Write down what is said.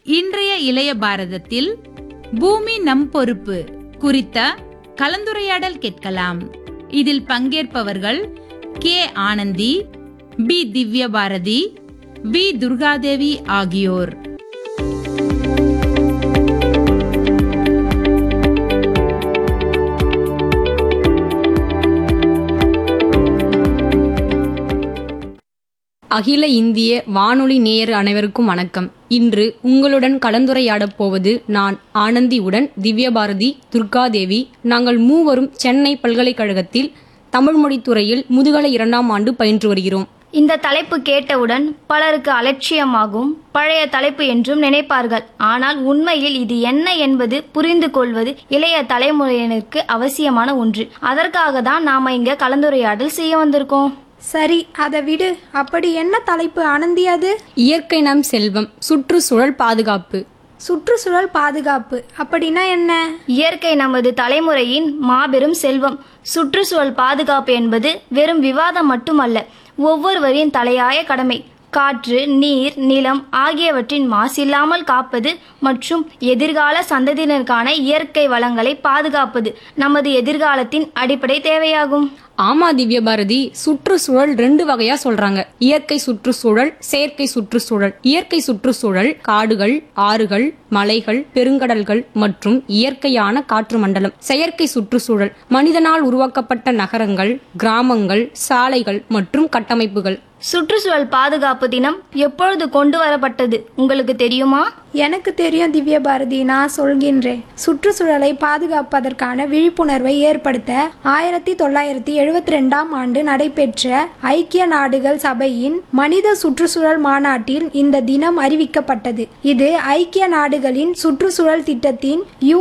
இன்றைய இளைய பாரதத்தில் பூமி நம் பொறுப்பு குறித்த கலந்துரையாடல் கேட்கலாம் இதில் பங்கேற்பவர்கள் கே ஆனந்தி பி திவ்ய பாரதி பி துர்காதேவி ஆகியோர் அகில இந்திய வானொலி நேயர் அனைவருக்கும் வணக்கம் இன்று உங்களுடன் கலந்துரையாடப் போவது நான் ஆனந்தியுடன் திவ்யபாரதி துர்காதேவி நாங்கள் மூவரும் சென்னை பல்கலைக்கழகத்தில் தமிழ்மொழி துறையில் முதுகலை இரண்டாம் ஆண்டு பயின்று வருகிறோம் இந்த தலைப்பு கேட்டவுடன் பலருக்கு அலட்சியமாகும் பழைய தலைப்பு என்றும் நினைப்பார்கள் ஆனால் உண்மையில் இது என்ன என்பது புரிந்து கொள்வது இளைய தலைமுறையினருக்கு அவசியமான ஒன்று அதற்காக தான் நாம இங்க கலந்துரையாடல் செய்ய வந்திருக்கோம் சரி அதை விடு அப்படி என்ன தலைப்பு ஆனந்தி அது இயற்கை நம் செல்வம் சுற்றுச்சூழல் பாதுகாப்பு சுற்றுச்சூழல் பாதுகாப்பு அப்படின்னா என்ன இயற்கை நமது தலைமுறையின் மாபெரும் செல்வம் சுற்றுச்சூழல் பாதுகாப்பு என்பது வெறும் விவாதம் மட்டுமல்ல ஒவ்வொருவரின் தலையாய கடமை காற்று நீர் நிலம் ஆகியவற்றின் மாசில்லாமல் காப்பது மற்றும் எதிர்கால சந்ததியினருக்கான இயற்கை வளங்களை பாதுகாப்பது நமது எதிர்காலத்தின் அடிப்படை தேவையாகும் ஆமா திவ்யபாரதி சுற்றுச்சூழல் ரெண்டு வகையா சொல்றாங்க இயற்கை சுற்றுச்சூழல் செயற்கை சுற்றுச்சூழல் இயற்கை சுற்றுச்சூழல் காடுகள் ஆறுகள் மலைகள் பெருங்கடல்கள் மற்றும் இயற்கையான காற்று மண்டலம் செயற்கை சுற்றுச்சூழல் மனிதனால் உருவாக்கப்பட்ட நகரங்கள் கிராமங்கள் சாலைகள் மற்றும் கட்டமைப்புகள் சுற்றுச்சூழல் பாதுகாப்பு தினம் எப்பொழுது கொண்டு வரப்பட்டது உங்களுக்கு தெரியுமா எனக்கு தெரியும் திவ்ய பாரதி நான் சொல்கின்றேன் சுற்றுச்சூழலை பாதுகாப்பதற்கான விழிப்புணர்வை ஏற்படுத்த ஆயிரத்தி தொள்ளாயிரத்தி எழுபத்தி ரெண்டாம் ஆண்டு நடைபெற்ற ஐக்கிய நாடுகள் சபையின் மனித சுற்றுச்சூழல் மாநாட்டில் இந்த தினம் அறிவிக்கப்பட்டது இது ஐக்கிய நாடுகளின் சுற்றுச்சூழல் திட்டத்தின் யூ